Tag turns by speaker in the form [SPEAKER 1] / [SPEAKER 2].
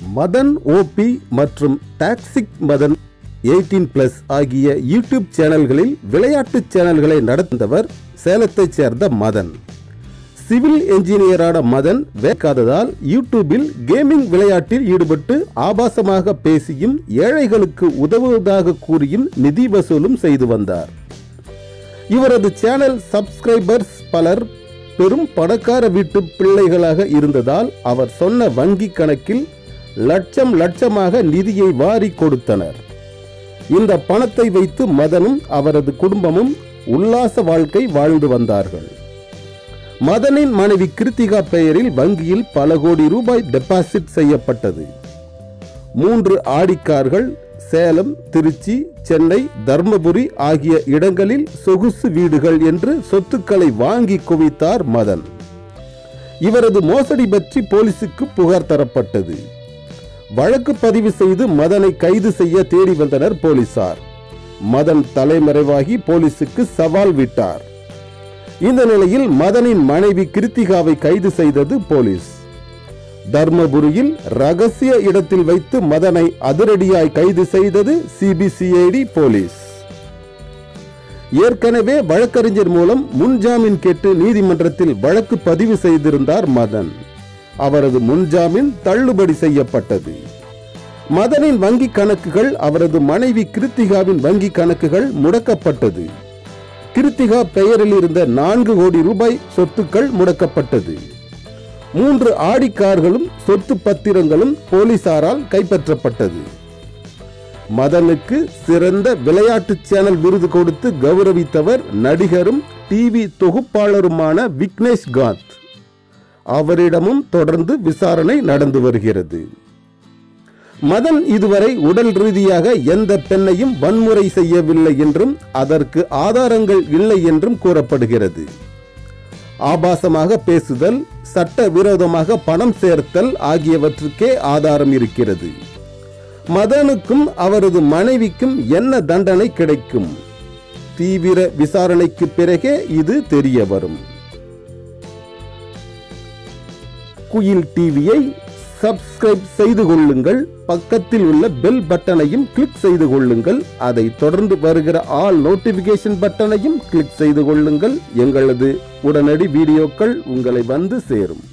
[SPEAKER 1] Madan OP மற்றும் toxic Madan eighteen plus ஆகிய YouTube சேனல்களில் விளையாட்டு சேனல்களை நடந்தவர் சேலத்தைச் சேர்ந்த மதன் சிவில் என்ஜினியரான மதன் வேக்காததால் யூடியூபில் கேமிங் விளையாட்டில் ஈடுபட்டு ஆபாசமாக பேசியும் ஏழைகளுக்கு உதவுவதாக கூறியும் நிதி வசூலும் செய்து வந்தார் இவரது சேனல் சப்ஸ்கிரைபர்ஸ் பலர் பெரும் பணக்கார வீட்டு பிள்ளைகளாக இருந்ததால் அவர் சொன்ன வங்கி கணக்கில் லட்சம் லட்சமாக நிதியை வாரி கொடுத்தனர் இந்த பணத்தை வைத்து மதனும் அவரது குடும்பமும் உல்லாச வாழ்க்கை வாழ்ந்து வந்தார்கள் மதனின் மனைவி கிருத்திகா பெயரில் வங்கியில் பல கோடி ரூபாய் டெபாசிட் செய்யப்பட்டது மூன்று ஆடிக்கார்கள் சேலம் திருச்சி சென்னை தர்மபுரி ஆகிய இடங்களில் சொகுசு வீடுகள் என்று சொத்துக்களை வாங்கி குவித்தார் மதன் இவரது மோசடி பற்றி போலீசுக்கு புகார் தரப்பட்டது வழக்கு பதிவு செய்து மதனை கைது செய்ய தேடி வந்தனர் போலீசார் மதன் தலைமறைவாகி போலீசுக்கு சவால் விட்டார் இந்த நிலையில் மதனின் மனைவி கிருத்திகாவை கைது செய்தது போலீஸ் தர்மபுரியில் ரகசிய இடத்தில் வைத்து மதனை அதிரடியாய் கைது செய்தது சிபிசிஐடி போலீஸ் ஏற்கனவே வழக்கறிஞர் மூலம் முன்ஜாமீன் கேட்டு நீதிமன்றத்தில் வழக்கு பதிவு செய்திருந்தார் மதன் அவரது முன்ஜாமீன் தள்ளுபடி செய்யப்பட்டது மதனின் வங்கி கணக்குகள் அவரது மனைவி கிருத்திகாவின் வங்கி கணக்குகள் முடக்கப்பட்டது கிருத்திகா பெயரில் இருந்த நான்கு கோடி ரூபாய் சொத்துக்கள் முடக்கப்பட்டது மூன்று ஆடி கார்களும் சொத்து பத்திரங்களும் போலீசாரால் கைப்பற்றப்பட்டது மதனுக்கு சிறந்த விளையாட்டு சேனல் விருது கொடுத்து கௌரவித்தவர் நடிகரும் டிவி தொகுப்பாளருமான விக்னேஷ் காந்த் அவரிடமும் தொடர்ந்து விசாரணை நடந்து வருகிறது மதன் இதுவரை உடல் ரீதியாக எந்த பெண்ணையும் வன்முறை செய்யவில்லை என்றும் அதற்கு ஆதாரங்கள் இல்லை என்றும் கூறப்படுகிறது ஆபாசமாக பேசுதல் சட்ட விரோதமாக பணம் சேர்த்தல் ஆகியவற்றுக்கே ஆதாரம் இருக்கிறது மதனுக்கும் அவரது மனைவிக்கும் என்ன தண்டனை கிடைக்கும் தீவிர விசாரணைக்கு பிறகே இது தெரிய வரும் குயில் டிவியை சப்ஸ்கிரைப் செய்து கொள்ளுங்கள் பக்கத்தில் உள்ள பெல் பட்டனையும் கிளிக் செய்து கொள்ளுங்கள் அதை தொடர்ந்து வருகிற ஆல் நோட்டிபிகேஷன் பட்டனையும் கிளிக் செய்து கொள்ளுங்கள் எங்களது உடனடி வீடியோக்கள் உங்களை வந்து சேரும்